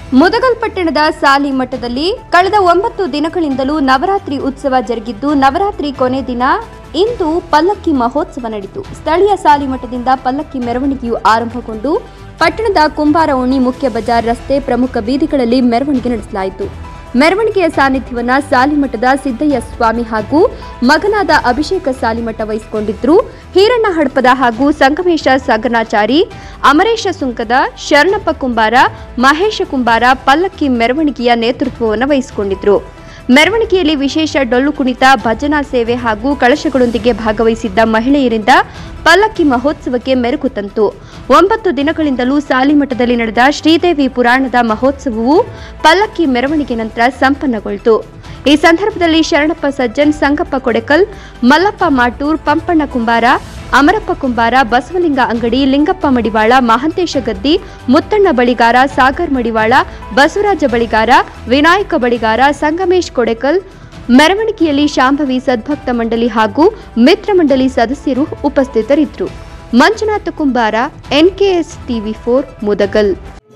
ಮುದಗಲ್ ಪಟ್ಟಣದ ಸಾಲಿ ಮಠದಲ್ಲಿ ಕಳೆದ ಒಂಬತ್ತು ದಿನಗಳಿಂದಲೂ ನವರಾತ್ರಿ ಉತ್ಸವ ಜರುಗಿದ್ದು ನವರಾತ್ರಿ ಕೊನೆ ದಿನ ಇಂದು ಪಲ್ಲಕ್ಕಿ ಮಹೋತ್ಸವ ನಡೆಯಿತು ಸ್ಥಳೀಯ ಸಾಲಿ ಮಠದಿಂದ ಪಲ್ಲಕ್ಕಿ ಮೆರವಣಿಗೆಯು ಆರಂಭಗೊಂಡು ಪಟ್ಟಣದ ಕುಂಬಾರ ಓಣಿ ಮುಖ್ಯ ಬಜಾರ್ ರಸ್ತೆ ಪ್ರಮುಖ ಬೀದಿಗಳಲ್ಲಿ ಮೆರವಣಿಗೆ ನಡೆಸಲಾಯಿತು ಮೆರವಣಿಗೆಯ ಸಾನ್ನಿಧ್ಯವನ್ನ ಸಾಲಿಮಠದ ಸಿದ್ದಯ್ಯ ಸ್ವಾಮಿ ಹಾಗೂ ಮಗನಾದ ಅಭಿಷೇಕ ಸಾಲಿಮಠ ವಹಿಸಿಕೊಂಡಿದ್ರು ಹೀರಣ್ಣ ಹಡಪದ ಹಾಗೂ ಸಂಗಮೇಶ ಸಗನಾಚಾರಿ ಅಮರೇಶ ಸುಂಕದ ಶರಣಪ್ಪ ಕುಂಬಾರ ಮಹೇಶ ಕುಂಬಾರ ಪಲ್ಲಕ್ಕಿ ಮೆರವಣಿಗೆಯ ನೇತೃತ್ವವನ್ನು ವಹಿಸಿಕೊಂಡಿದ್ರು ಮೆರವಣಿಗೆಯಲ್ಲಿ ವಿಶೇಷ ಡೊಳ್ಳು ಕುಣಿತ ಭಜನಾ ಸೇವೆ ಹಾಗೂ ಕಳಶಗಳೊಂದಿಗೆ ಭಾಗವಹಿಸಿದ್ದ ಮಹಿಳೆಯರಿಂದ ಪಲ್ಲಕ್ಕಿ ಮಹೋತ್ಸವಕ್ಕೆ ಮೆರುಗು ತಂತು ಒಂಬತ್ತು ದಿನಗಳಿಂದಲೂ ಸಾಲಿಮಠದಲ್ಲಿ ನಡೆದ ಶ್ರೀದೇವಿ ಪುರಾಣದ ಮಹೋತ್ಸವವು ಪಲ್ಲಕ್ಕಿ ಮೆರವಣಿಗೆ ನಂತರ ಸಂಪನ್ನಗೊಳಿತು ಈ ಸಂದರ್ಭದಲ್ಲಿ ಶರಣಪ್ಪ ಸಜ್ಜನ್ ಸಂಗಪ್ಪ ಕೊಡೆಕಲ್ ಮಲ್ಲಪ್ಪ ಮಾಟೂರ್ ಪಂಪಣ್ಣ ಕುಂಬಾರ ಅಮರಪ್ಪ ಕುಂಬಾರ ಬಸವಲಿಂಗ ಅಂಗಡಿ ಲಿಂಗಪ್ಪ ಮಡಿವಾಳ ಮಹಂತೇಶ ಗದ್ದಿ ಮುತ್ತಣ್ಣ ಬಳಿಗಾರ ಸಾಗರ್ ಮಡಿವಾಳ ಬಸವರಾಜ ಬಳಿಗಾರ ವಿನಾಯಕ ಬಳಿಗಾರ ಸಂಗಮೇಶ್ ಕೊಡೆಕಲ್ ಮೆರವಣಿಗೆಯಲ್ಲಿ ಶಾಂಭವಿ ಸದ್ಭಕ್ತ ಮಂಡಳಿ ಹಾಗೂ ಮಿತ್ರ ಮಂಡಳಿ ಸದಸ್ಯರು ಉಪಸ್ಥಿತರಿದ್ದರು ಮಂಜುನಾಥ ಕುಂಬಾರ ಎನ್ಕೆಎಸ್ ಟಿವಿ ಫೋರ್ ಮುದಗಲ್